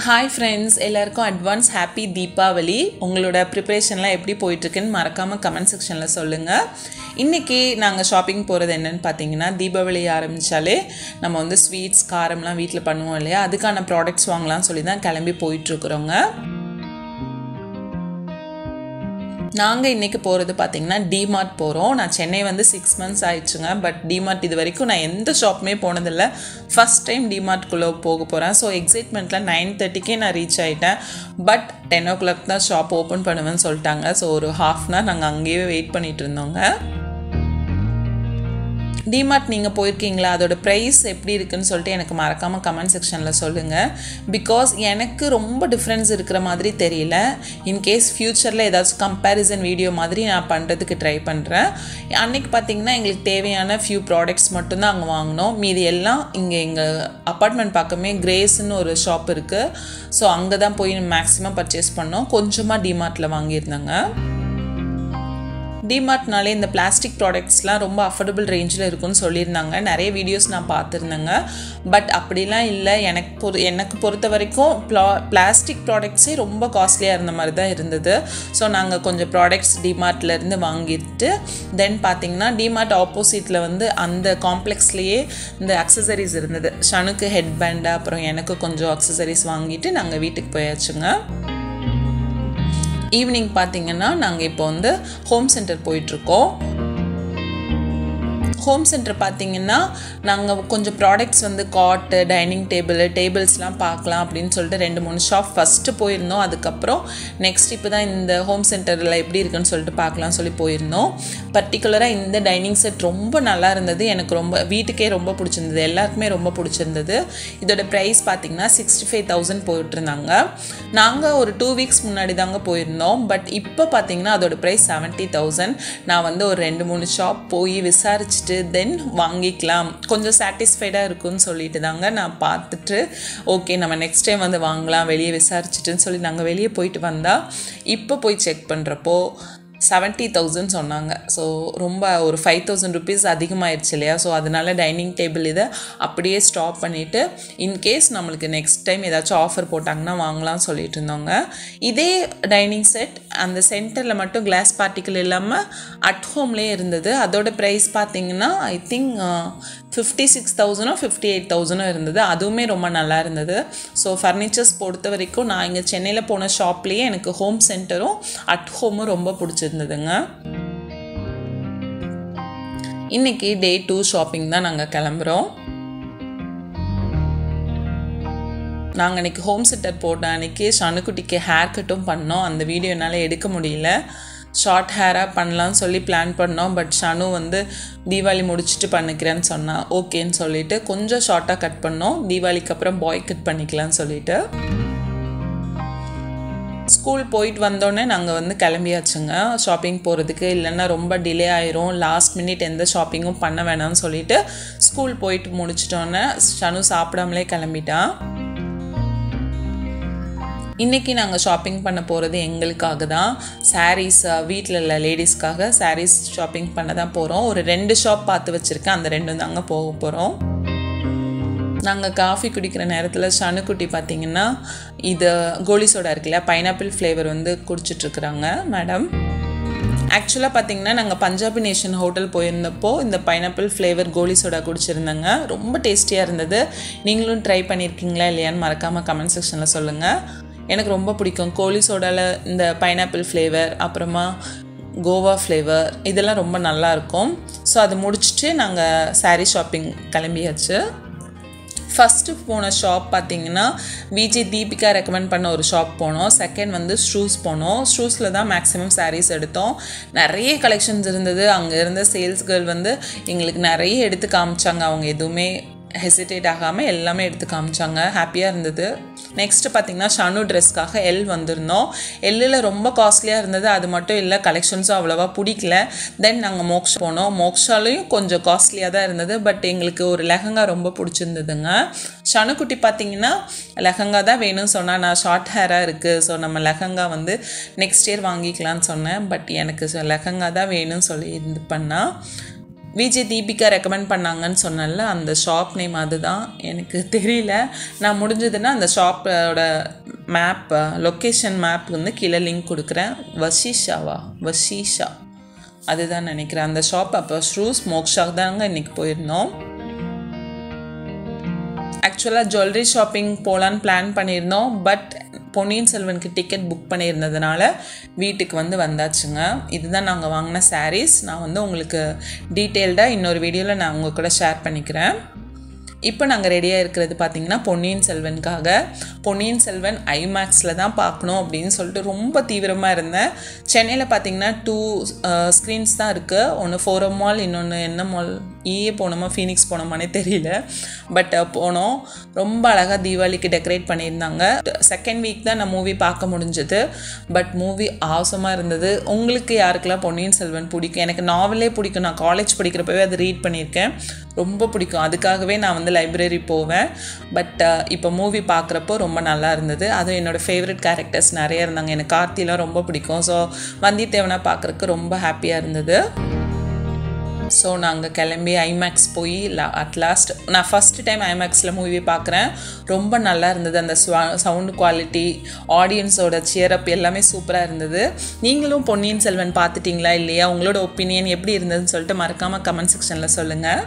hi friends எல்லாருக்கும் advance happy Deepavali உங்களோட ப்ரிப்பரேஷன்லாம் எப்படி போயிட்டுருக்குன்னு மறக்காமல் கமெண்ட் செக்ஷனில் சொல்லுங்கள் இன்றைக்கி நாங்கள் ஷாப்பிங் போகிறது என்னென்னு பார்த்தீங்கன்னா தீபாவளி ஆரம்பித்தாலே நம்ம வந்து ஸ்வீட்ஸ் காரம்லாம் வீட்டில் பண்ணுவோம் இல்லையா அதுக்கான ப்ராடக்ட்ஸ் வாங்கலாம்னு சொல்லி தான் கிளம்பி போயிட்டுருக்குறோங்க நாங்கள் இன்றைக்கி போகிறது பார்த்திங்கன்னா டிமார்ட் போகிறோம் நான் சென்னை வந்து சிக்ஸ் மந்த்ஸ் ஆயிடுச்சுங்க பட் டிமார்ட் இது வரைக்கும் நான் எந்த ஷாப்புமே போனதில்லை ஃபஸ்ட் டைம் டிமார்ட்குள்ளே போக போகிறேன் ஸோ எக்ஸைட்மெண்ட்டில் நைன் தேர்ட்டிக்கே நான் ரீச் ஆகிட்டேன் பட் டென் ஓ கிளாக் தான் ஷாப் ஓப்பன் பண்ணுவேன்னு சொல்லிட்டாங்க ஸோ ஒரு ஹாஃப் அன் ஹவர் நாங்கள் அங்கேயே வெயிட் பண்ணிகிட்டு இருந்தோங்க டிமார்ட் நீங்கள் போயிருக்கீங்களா அதோட ப்ரைஸ் எப்படி இருக்குன்னு சொல்லிட்டு எனக்கு மறக்காமல் கமெண்ட் செக்ஷனில் சொல்லுங்கள் பிகாஸ் எனக்கு ரொம்ப டிஃப்ரென்ஸ் இருக்கிற மாதிரி தெரியல இன்கேஸ் ஃப்யூச்சரில் ஏதாச்சும் கம்பேரிசன் வீடியோ மாதிரி நான் பண்ணுறதுக்கு ட்ரை பண்ணுறேன் அன்றைக்கி பார்த்தீங்கன்னா எங்களுக்கு தேவையான ஃபியூ ப்ராடக்ட்ஸ் மட்டும்தான் அங்கே வாங்கினோம் மீதி எல்லாம் இங்கே எங்கள் அப்பார்ட்மெண்ட் பக்கமே கிரேஸ்ன்னு ஒரு ஷாப் இருக்குது ஸோ அங்கே தான் போய் மேக்ஸிமம் பர்ச்சேஸ் பண்ணோம் கொஞ்சமாக டிமார்ட்டில் வாங்கியிருந்தாங்க டிமார்ட்னாலே இந்த பிளாஸ்டிக் ப்ராடக்ட்ஸ்லாம் ரொம்ப அஃபோர்டபுள் ரேஞ்சில் இருக்குன்னு சொல்லியிருந்தாங்க நிறைய வீடியோஸ் நான் பார்த்துருந்தேங்க பட் அப்படிலாம் இல்லை எனக்கு பொறு எனக்கு பொறுத்த வரைக்கும் ப்ளா பிளாஸ்டிக் ப்ராடக்ட்ஸே ரொம்ப காஸ்ட்லியாக இருந்த மாதிரி தான் இருந்தது ஸோ நாங்கள் கொஞ்சம் ப்ராடக்ட்ஸ் டிமார்ட்லேருந்து வாங்கிட்டு தென் பார்த்தீங்கன்னா டிமார்ட் ஆப்போசிட்டில் வந்து அந்த காம்ப்ளெக்ஸ்லேயே இந்த அக்சசரிஸ் இருந்தது ஷனுக்கு ஹெட் பேண்டு அப்புறம் எனக்கு கொஞ்சம் அக்சசரிஸ் வாங்கிட்டு நாங்கள் வீட்டுக்கு போயாச்சுங்க ஈவினிங் பார்த்தீங்கன்னா நாங்கள் இப்போ வந்து ஹோம் சென்டர் போயிட்டுருக்கோம் ஹோம் சென்டர் பார்த்தீங்கன்னா நாங்கள் கொஞ்சம் ப்ராடக்ட்ஸ் வந்து காட்டு டைனிங் டேபிள் டேபிள்ஸ்லாம் பார்க்கலாம் அப்படின்னு சொல்லிட்டு ரெண்டு மூணு ஷாப் ஃபஸ்ட்டு போயிருந்தோம் அதுக்கப்புறம் நெக்ஸ்ட் இப்போ தான் இந்த ஹோம் சென்டரில் எப்படி இருக்குன்னு சொல்லிட்டு பார்க்கலாம் சொல்லி போயிருந்தோம் பர்டிகுலராக இந்த டைனிங் செட் ரொம்ப நல்லா இருந்தது எனக்கு ரொம்ப வீட்டுக்கே ரொம்ப பிடிச்சிருந்தது எல்லாருக்குமே ரொம்ப பிடிச்சிருந்தது இதோட ப்ரைஸ் பார்த்தீங்கன்னா சிக்ஸ்டி ஃபைவ் தௌசண்ட் போயிட்டுருந்தாங்க நாங்கள் ஒரு டூ வீக்ஸ் முன்னாடி தாங்க போயிருந்தோம் பட் இப்போ பார்த்தீங்கன்னா அதோட ப்ரைஸ் செவன்ட்டி தௌசண்ட் நான் வந்து ஒரு ரெண்டு மூணு ஷாப் போய் விசாரிச்சுட்டு தென் வாங்கிக்கலாம் கொஞ்சம் சாட்டிஸ்ஃபைடாக இருக்கும்னு சொல்லிட்டு தாங்க நான் பார்த்துட்டு ஓகே நம்ம நெக்ஸ்ட் டைம் வந்து வாங்கலாம் வெளியே விசாரிச்சுட்டுன்னு சொல்லி நாங்கள் வெளியே போயிட்டு வந்தால் இப்போ போய் செக் பண்ணுறப்போ செவன்ட்டி தௌசண்ட் சொன்னாங்க ஸோ ரொம்ப ஒரு ஃபைவ் தௌசண்ட் ருபீஸ் அதிகமாகிடுச்சு இல்லையா ஸோ அதனால டைனிங் டேபிள் இதை அப்படியே ஸ்டாப் பண்ணிவிட்டு இன்கேஸ் நம்மளுக்கு நெக்ஸ்ட் டைம் ஏதாச்சும் ஆஃபர் போட்டாங்கன்னா வாங்கலாம்னு சொல்லிட்டு இருந்தோங்க இதே டைனிங் செட் அந்த சென்டரில் மட்டும் கிளாஸ் பார்ட்டிக்கல் இல்லாமல் அட் ஹோம்லேயே இருந்தது அதோட ப்ரைஸ் பார்த்தீங்கன்னா ஐ திங்க் ஃபிஃப்டி சிக்ஸ் தௌசண்டோ ஃபிஃப்டி எயிட் தௌசண்டோ இருந்தது அதுவுமே ரொம்ப நல்லா இருந்தது ஸோ ஃபர்னிச்சர்ஸ் பொறுத்த வரைக்கும் நான் இங்கே சென்னையில் போன ஷாப்லேயே எனக்கு ஹோம் சென்டரும் அட் ஹோமும் ரொம்ப பிடிச்சிருந்ததுங்க இன்றைக்கி டே டூ ஷாப்பிங் தான் நாங்கள் கிளம்புறோம் நாங்கள் அன்றைக்கி ஹோம் சென்டர் போட்ட அன்றைக்கி ஷனுக்குட்டிக்கு ஹேர் கட்டும் பண்ணோம் அந்த வீடியோ என்னால் எடுக்க முடியல ஷார்ட் ஹேராக பண்ணலான்னு சொல்லி பிளான் பண்ணோம் பட் ஷனு வந்து தீபாவளி முடிச்சுட்டு பண்ணிக்கிறேன்னு சொன்னான் ஓகேன்னு சொல்லிட்டு கொஞ்சம் ஷார்ட்டாக கட் பண்ணோம் தீபாவளிக்கு அப்புறம் பாய் கட் பண்ணிக்கலான்னு சொல்லிட்டு ஸ்கூல் போயிட்டு வந்தோடனே நாங்கள் வந்து கிளம்பியாச்சுங்க ஷாப்பிங் போகிறதுக்கு இல்லைன்னா ரொம்ப டிலே ஆயிரும் லாஸ்ட் மினிட் எந்த ஷாப்பிங்கும் பண்ண வேணாம்னு சொல்லிட்டு ஸ்கூல் போயிட்டு முடிச்சிட்டோன்னே ஷனு சாப்பிடாமலே கிளம்பிட்டான் இன்றைக்கி நாங்கள் ஷாப்பிங் பண்ண போகிறது எங்களுக்காக தான் சாரீஸ் வீட்டில் உள்ள லேடிஸ்க்காக சாரீஸ் ஷாப்பிங் பண்ண தான் போகிறோம் ஒரு ரெண்டு ஷாப் பார்த்து வச்சுருக்கேன் அந்த ரெண்டும் தாங்க போக போகிறோம் நாங்கள் காஃபி குடிக்கிற நேரத்தில் ஷனுக்குட்டி பார்த்திங்கன்னா இது கோலி சோடா இருக்குல்ல பைனாப்பிள் ஃப்ளேவர் வந்து குடிச்சிட்ருக்குறாங்க மேடம் ஆக்சுவலாக பார்த்தீங்கன்னா நாங்கள் பஞ்சாபி நேஷன் ஹோட்டல் போயிருந்தப்போ இந்த பைனாப்பிள் ஃப்ளேவர் கோலி சோடா குடிச்சிருந்தேங்க ரொம்ப டேஸ்டியாக இருந்தது நீங்களும் ட்ரை பண்ணியிருக்கீங்களா இல்லையான்னு மறக்காமல் கமெண்ட் செக்ஷனில் சொல்லுங்கள் எனக்கு ரொம்ப பிடிக்கும் கோலி சோடாவில் இந்த பைனாப்பிள் ஃப்ளேவர் அப்புறமா கோவா ஃப்ளேவர் இதெல்லாம் ரொம்ப நல்லாயிருக்கும் ஸோ அது முடிச்சுட்டு நாங்கள் சாரீ ஷாப்பிங் கிளம்பியாச்சு ஃபஸ்ட்டு போன ஷாப் பார்த்தீங்கன்னா விஜய் தீபிகா ரெக்கமெண்ட் பண்ண ஒரு ஷாப் போனோம் செகண்ட் வந்து ஷூஸ் போனோம் ஷூஸில் தான் மேக்ஸிமம் சாரீஸ் எடுத்தோம் நிறைய கலெக்ஷன்ஸ் இருந்தது அங்கே இருந்த சேல்ஸ் கேர்ள் வந்து எங்களுக்கு நிறைய எடுத்து காமிச்சாங்க அவங்க எதுவுமே ஹெசிடேட் ஆகாமல் எல்லாமே எடுத்து காமிச்சாங்க ஹாப்பியாக இருந்தது நெக்ஸ்ட்டு பார்த்திங்கன்னா ஷனு ட்ரெஸ்க்காக எல் வந்திருந்தோம் எல்லில் ரொம்ப காஸ்ட்லியாக இருந்தது அது மட்டும் இல்லை கலெக்ஷன்ஸும் அவ்வளோவா பிடிக்கல தென் நாங்கள் மோக்ஷா போனோம் மோக்ஷாலையும் கொஞ்சம் காஸ்ட்லியாக தான் இருந்தது பட் எங்களுக்கு ஒரு லெஹங்கா ரொம்ப பிடிச்சிருந்ததுங்க ஷனுக்குட்டி பார்த்திங்கன்னா லெஹங்கா தான் வேணும்னு சொன்னால் நான் ஷார்ட் ஹேராக இருக்குது ஸோ நம்ம லெஹங்கா வந்து நெக்ஸ்ட் இயர் வாங்கிக்கலான்னு சொன்னேன் பட் எனக்கு லெஹங்கா தான் வேணும்னு சொல்லி இது பண்ணால் விஜய் தீபிகா ரெக்கமெண்ட் பண்ணாங்கன்னு சொன்னேன்ல அந்த ஷாப் நேம் அதுதான் எனக்கு தெரியல நான் முடிஞ்சதுன்னா அந்த ஷாப்போட மேப் லொக்கேஷன் மேப் வந்து கீழே லிங்க் கொடுக்குறேன் வஷிஷாவா வஷிஷா அதுதான் நினைக்கிறேன் அந்த ஷாப் அப்போ ஷ்ரூஸ் மோக்ஷாக் தாங்க இன்றைக்கி போயிருந்தோம் ஆக்சுவலாக ஜுவல்லரி ஷாப்பிங் போகலான்னு பிளான் பண்ணியிருந்தோம் பட் பொன்னியின் செல்வனுக்கு டிக்கெட் புக் பண்ணியிருந்ததுனால வீட்டுக்கு வந்து வந்தாச்சுங்க இதுதான் நாங்கள் வாங்கின சாரீஸ் நான் வந்து உங்களுக்கு டீட்டெயில்டாக இன்னொரு வீடியோவில் நான் உங்கள் கூட ஷேர் பண்ணிக்கிறேன் இப்போ நாங்கள் ரெடியாக இருக்கிறது பார்த்தீங்கன்னா பொன்னியின் செல்வனுக்காக பொன்னியின் செல்வன் ஐமேக்ஸில் தான் பார்க்கணும் அப்படின்னு சொல்லிட்டு ரொம்ப தீவிரமாக இருந்தேன் சென்னையில் பார்த்தீங்கன்னா டூ ஸ்க்ரீன்ஸ் தான் இருக்குது ஒன்று ஃபோரம் மால் இன்னொன்று என்ன மால் ஈயே போனோமா ஃபீனிக்ஸ் போனோமானே தெரியல பட் போனோம் ரொம்ப அழகாக தீபாவளிக்கு டெக்கரேட் பண்ணியிருந்தாங்க செகண்ட் வீக் தான் நான் மூவி பார்க்க முடிஞ்சது பட் மூவி ஆசமாக இருந்தது உங்களுக்கு யாருக்கெல்லாம் பொன்னியின் செல்வன் பிடிக்கும் எனக்கு நாவலே பிடிக்கும் நான் காலேஜ் படிக்கிறப்பவே அது ரீட் பண்ணியிருக்கேன் ரொம்ப பிடிக்கும் அதுக்காகவே நான் வந்து லைப்ரரி போவேன் பட் இப்போ மூவி பார்க்குறப்போ ரொம்ப நல்லா இருந்தது அதுவும் என்னோடய ஃபேவரட் கேரக்டர்ஸ் நிறைய இருந்தாங்க எனக்கு கார்த்திலாம் ரொம்ப பிடிக்கும் ஸோ வந்தித்தேவனை பார்க்குறக்கு ரொம்ப ஹாப்பியாக இருந்தது ஸோ நாங்கள் கிளம்பி ஐமேக்ஸ் போய் அட் லாஸ்ட் நான் ஃபஸ்ட்டு டைம் ஐமேக்ஸில் மூவி பார்க்குறேன் ரொம்ப நல்லா இருந்தது அந்த சவுண்டு குவாலிட்டி ஆடியன்ஸோட சியரப் எல்லாமே சூப்பராக இருந்தது நீங்களும் பொன்னியின் செல்வன் பார்த்துட்டிங்களா இல்லையா உங்களோட ஒப்பீனியன் எப்படி இருந்ததுன்னு சொல்லிட்டு மறக்காமல் கமெண்ட் செக்ஷனில் சொல்லுங்கள்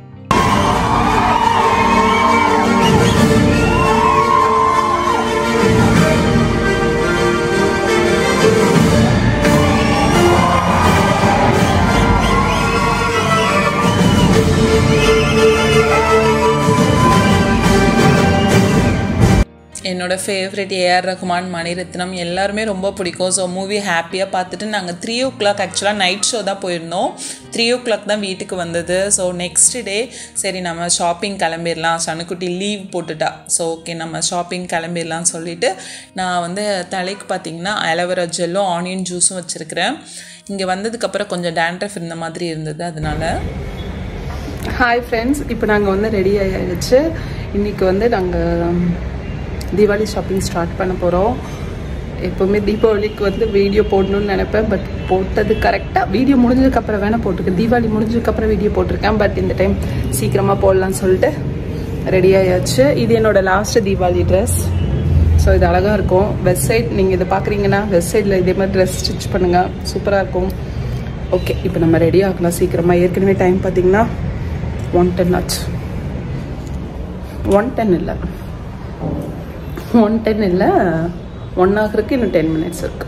என்னோட ஃபேவரட் ஏஆர் ரகுமான் மணிரத்னம் எல்லாருமே ரொம்ப பிடிக்கும் ஸோ மூவி ஹாப்பியாக பார்த்துட்டு நாங்கள் த்ரீ ஓ கிளாக் ஆக்சுவலாக நைட் ஷோ தான் போயிருந்தோம் த்ரீ ஓ கிளாக் தான் வீட்டுக்கு வந்தது ஸோ நெக்ஸ்ட் டே சரி நம்ம ஷாப்பிங் கிளம்பிடலாம் சனுக்குட்டி லீவ் போட்டுட்டா ஸோ ஓகே நம்ம ஷாப்பிங் கிளம்பிடலாம் சொல்லிவிட்டு நான் வந்து தலைக்கு பார்த்திங்கன்னா அலோவேரா ஜெல்லும் ஆனியன் ஜூஸும் வச்சுருக்கிறேன் இங்கே வந்ததுக்கப்புறம் கொஞ்சம் டேண்ட்ரஃப் இருந்த மாதிரி இருந்தது அதனால் ஹாய் ஃப்ரெண்ட்ஸ் இப்போ நாங்கள் வந்து ரெடி ஆகிடுச்சு இன்றைக்கி வந்து நாங்கள் தீபாவளி ஷாப்பிங் ஸ்டார்ட் பண்ண போகிறோம் எப்போவுமே தீபாவளிக்கு வந்து வீடியோ போடணும்னு நினைப்பேன் பட் போட்டது கரெக்டாக வீடியோ முடிஞ்சதுக்கப்புறம் வேணால் போட்டிருக்கேன் தீபாவளி முடிஞ்சதுக்கப்புறம் வீடியோ போட்டிருக்கேன் பட் இந்த டைம் சீக்கிரமாக போடலான்னு சொல்லிட்டு ரெடி ஆயாச்சு இது என்னோடய லாஸ்ட் தீபாவளி ட்ரெஸ் ஸோ இது அழகாக இருக்கும் வெஸ்ட் சைட் நீங்கள் இதை பார்க்குறீங்கன்னா வெஸ்ட் சைடில் இதே மாதிரி ட்ரெஸ் ஸ்டிச் பண்ணுங்கள் சூப்பராக இருக்கும் ஓகே இப்போ நம்ம ரெடி ஆகலாம் சீக்கிரமாக ஏற்கனவே டைம் பார்த்தீங்கன்னா ஒன் டென் ஆச்சு ஒன் டென் இல்லை ஒன் டென் இல்லை ஒன் ஆகிறதுக்கு இன்னும் டென் மினிட்ஸ் இருக்குது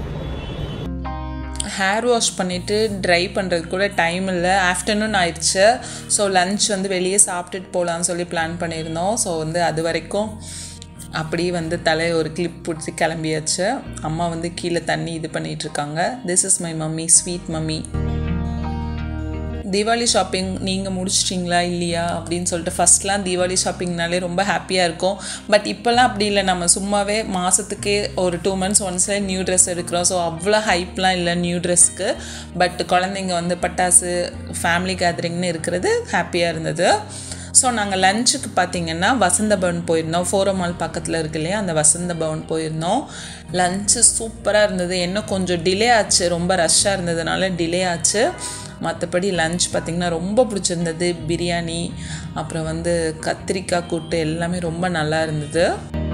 ஹேர் வாஷ் பண்ணிவிட்டு ட்ரை பண்ணுறது கூட டைம் இல்லை ஆஃப்டர்நூன் ஆயிடுச்சு ஸோ லன்ச் வந்து வெளியே சாப்பிட்டுட்டு போகலான்னு சொல்லி பிளான் பண்ணியிருந்தோம் ஸோ வந்து அது வரைக்கும் அப்படியே வந்து தலையை ஒரு கிளிப் பிடிச்சி கிளம்பியாச்சு அம்மா வந்து கீழே தண்ணி இது பண்ணிகிட்ருக்காங்க this is my mummy sweet mummy Deepavali shopping நீங்கள் முடிச்சிட்டிங்களா இல்லையா அப்படின்னு சொல்லிட்டு ஃபஸ்ட்லாம் தீபாவளி ஷாப்பிங்னாலே ரொம்ப ஹாப்பியாக இருக்கும் பட் இப்போல்லாம் அப்படி இல்லை நம்ம சும்மாவே மாதத்துக்கே ஒரு டூ மந்த்ஸ் ஒன்ஸில் நியூ ட்ரெஸ் எடுக்கிறோம் ஸோ அவ்வளோ ஹைப்லாம் இல்லை நியூ ட்ரெஸ்க்கு பட் குழந்தைங்க வந்து பட்டாசு ஃபேமிலி கேதரிங்னு இருக்கிறது ஹாப்பியாக இருந்தது ஸோ நாங்கள் லஞ்சுக்கு பார்த்திங்கன்னா வசந்த பவன் போயிருந்தோம் ஃபோரமால் பக்கத்தில் இருக்கு இல்லையா அந்த வசந்த பவன் போயிருந்தோம் லஞ்சு சூப்பராக இருந்தது இன்னும் கொஞ்சம் டிலே ஆச்சு ரொம்ப ரஷ்ஷாக இருந்ததுனால டிலே ஆச்சு மற்றபடி லஞ்ச் பார்த்திங்கன்னா ரொம்ப பிடிச்சிருந்தது பிரியாணி அப்புறம் வந்து கத்திரிக்காய் கூட்டு எல்லாமே ரொம்ப நல்லா இருந்தது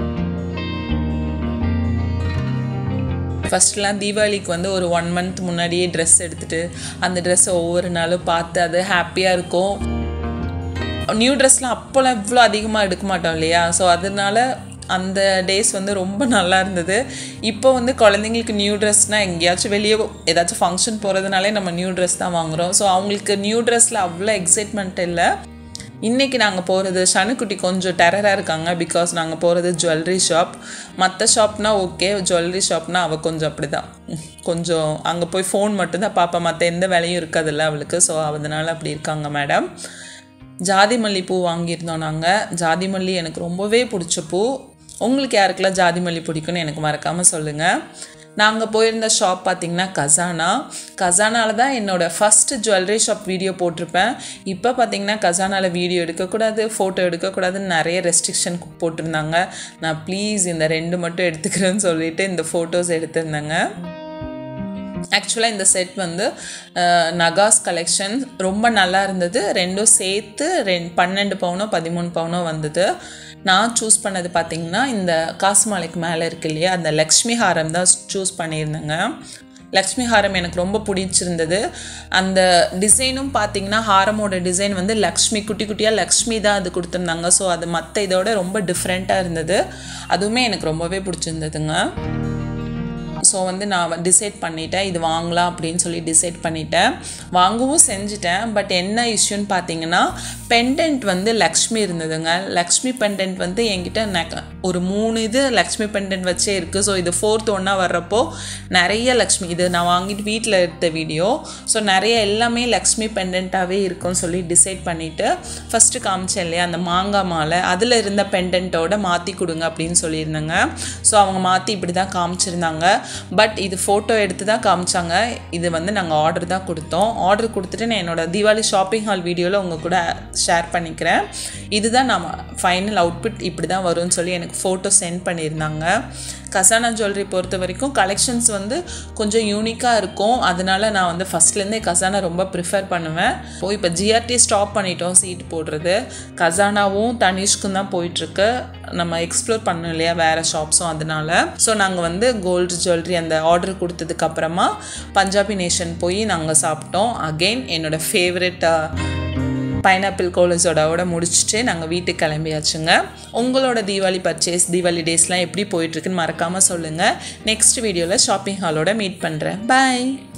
ஃபஸ்ட்லாம் தீபாவளிக்கு வந்து ஒரு ஒன் மந்த் முன்னாடியே ட்ரெஸ் எடுத்துகிட்டு அந்த ட்ரெஸ்ஸை ஒவ்வொரு நாளும் பார்த்து அது ஹாப்பியாக இருக்கும் நியூ ட்ரெஸ்லாம் அப்போல்லாம் இவ்வளோ அதிகமாக எடுக்க மாட்டோம் இல்லையா ஸோ அதனால அந்த டேஸ் வந்து ரொம்ப நல்லா இருந்தது இப்போ வந்து குழந்தைங்களுக்கு நியூ ட்ரெஸ்னால் எங்கேயாச்சும் வெளியே ஏதாச்சும் ஃபங்க்ஷன் போகிறதுனாலே நம்ம நியூ ட்ரெஸ் தான் வாங்குகிறோம் ஸோ அவங்களுக்கு நியூ ட்ரெஸ்ஸில் அவ்வளோ எக்ஸைட்மெண்ட் இல்லை இன்றைக்கி நாங்கள் போகிறது சனுக்குட்டி கொஞ்சம் டெரராக இருக்காங்க பிகாஸ் நாங்கள் போகிறது ஜுவல்லரி ஷாப் மற்ற ஷாப்னால் ஓகே ஜுவல்லரி ஷாப்னால் அவள் கொஞ்சம் அப்படி தான் கொஞ்சம் அங்கே போய் ஃபோன் மட்டும்தான் பார்ப்பேன் மற்ற எந்த வேலையும் இருக்காதுல்ல அவளுக்கு ஸோ அதனால் அப்படி இருக்காங்க மேடம் ஜாதி மல்லி பூ வாங்கியிருந்தோம் நாங்கள் ஜாதி மல்லி எனக்கு ரொம்பவே பிடிச்ச பூ உங்களுக்கு யாருக்கெல்லாம் ஜாதி மல்லி பிடிக்கும்னு எனக்கு மறக்காமல் சொல்லுங்கள் நாங்கள் போயிருந்த ஷாப் பார்த்திங்கன்னா கசானா கசானாவில் தான் என்னோடய ஃபஸ்ட்டு ஜுவல்லரி ஷாப் வீடியோ போட்டிருப்பேன் இப்போ பார்த்திங்கன்னா கசானாவில் வீடியோ எடுக்கக்கூடாது ஃபோட்டோ எடுக்கக்கூடாதுன்னு நிறைய ரெஸ்ட்ரிக்ஷன் போட்டிருந்தாங்க நான் ப்ளீஸ் இந்த ரெண்டு மட்டும் எடுத்துக்கிறேன்னு சொல்லிட்டு இந்த ஃபோட்டோஸ் எடுத்திருந்தேங்க ஆக்சுவலாக இந்த செட் வந்து நகாஸ் கலெக்ஷன் ரொம்ப நல்லா இருந்தது ரெண்டும் சேர்த்து ரெண் பன்னெண்டு பவுனோ பதிமூணு பவுனோ வந்தது நான் சூஸ் பண்ணது பார்த்திங்கன்னா இந்த காசு மாலைக்கு மேலே இருக்கு இல்லையா அந்த லக்ஷ்மி ஹாரம் தான் சூஸ் பண்ணியிருந்தேங்க லக்ஷ்மி ஹாரம் எனக்கு ரொம்ப பிடிச்சிருந்தது அந்த டிசைனும் பார்த்தீங்கன்னா ஹாரமோட டிசைன் வந்து லக்ஷ்மி குட்டி குட்டியாக லக்ஷ்மி தான் அது கொடுத்துருந்தாங்க ஸோ அது மற்ற இதோட ரொம்ப டிஃப்ரெண்ட்டாக இருந்தது அதுவுமே எனக்கு ரொம்பவே பிடிச்சிருந்ததுங்க ஸோ வந்து நான் டிசைட் பண்ணிட்டேன் இது வாங்கலாம் அப்படின்னு சொல்லி டிசைட் பண்ணிட்டேன் வாங்கவும் செஞ்சுட்டேன் பட் என்ன இஷ்யூன்னு பார்த்தீங்கன்னா பெண்டன்ட் வந்து லக்ஷ்மி இருந்ததுங்க லக்ஷ்மி பெண்டன்ட் வந்து என்கிட்ட நெ- ஒரு மூணு இது லக்ஷ்மி பெண்டன்ட் வச்சே இருக்குது ஸோ இது ஃபோர்த் ஒன்றா வர்றப்போ நிறைய லக்ஷ்மி இது நான் வாங்கிட்டு வீட்டில் எடுத்த வீடியோ ஸோ நிறைய எல்லாமே லக்ஷ்மி பெண்டண்ட்டாகவே இருக்கும்னு சொல்லி டிசைட் பண்ணிவிட்டு ஃபஸ்ட்டு காமிச்சேன் இல்லையா அந்த மாங்காய் மாலை அதில் இருந்த பெண்டன்ட்டோட மாற்றி கொடுங்க அப்படின்னு சொல்லியிருந்தேங்க ஸோ அவங்க மாற்றி இப்படி தான் காமிச்சிருந்தாங்க பட் இது ஃபோட்டோ எடுத்து தான் காமிச்சாங்க இது வந்து நாங்கள் ஆர்டர் தான் கொடுத்தோம் ஆர்டர் கொடுத்துட்டு நான் என்னோட தீபாவளி ஷாப்பிங் ஹால் வீடியோவில் உங்கள் கூட ஷேர் பண்ணிக்கிறேன் இதுதான் நம்ம ஃபைனல் அவுட்புட் இப்படி தான் வரும்னு சொல்லி எனக்கு ஃபோட்டோ சென்ட் பண்ணியிருந்தாங்க கசானா ஜுவல்லரி பொறுத்த வரைக்கும் கலெக்ஷன்ஸ் வந்து கொஞ்சம் யூனிக்காக இருக்கும் அதனால நான் வந்து ஃபஸ்ட்லேருந்தே கசானா ரொம்ப ப்ரிஃபர் பண்ணுவேன் ஓ இப்போ ஜிஆர்டி ஸ்டாப் பண்ணிட்டோம் சீட் போடுறது கசானாவும் தனிஷ்க்கும் தான் போயிட்டுருக்கு நம்ம எக்ஸ்ப்ளோர் பண்ணோம் இல்லையா வேறு ஷாப்ஸும் அதனால ஸோ நாங்கள் வந்து கோல்டு ஜுவல்லரி அந்த ஆர்டர் கொடுத்ததுக்கு அப்புறமா பஞ்சாபி நேஷன் போய் நாங்கள் சாப்பிட்டோம் அகெயின் என்னோட ஃபேவரட் பைனாப்பிள் கோலஸோட முடிச்சுட்டு நாங்கள் வீட்டுக்கு கிளம்பியாச்சுங்க உங்களோட தீபாவளி பர்ச்சேஸ் தீபாவளி டேஸ்லாம் எப்படி போயிட்டுருக்குன்னு மறக்காமல் சொல்லுங்கள் நெக்ஸ்ட் வீடியோவில் ஷாப்பிங் ஹாலோட மீட் பண்ணுறேன் பாய்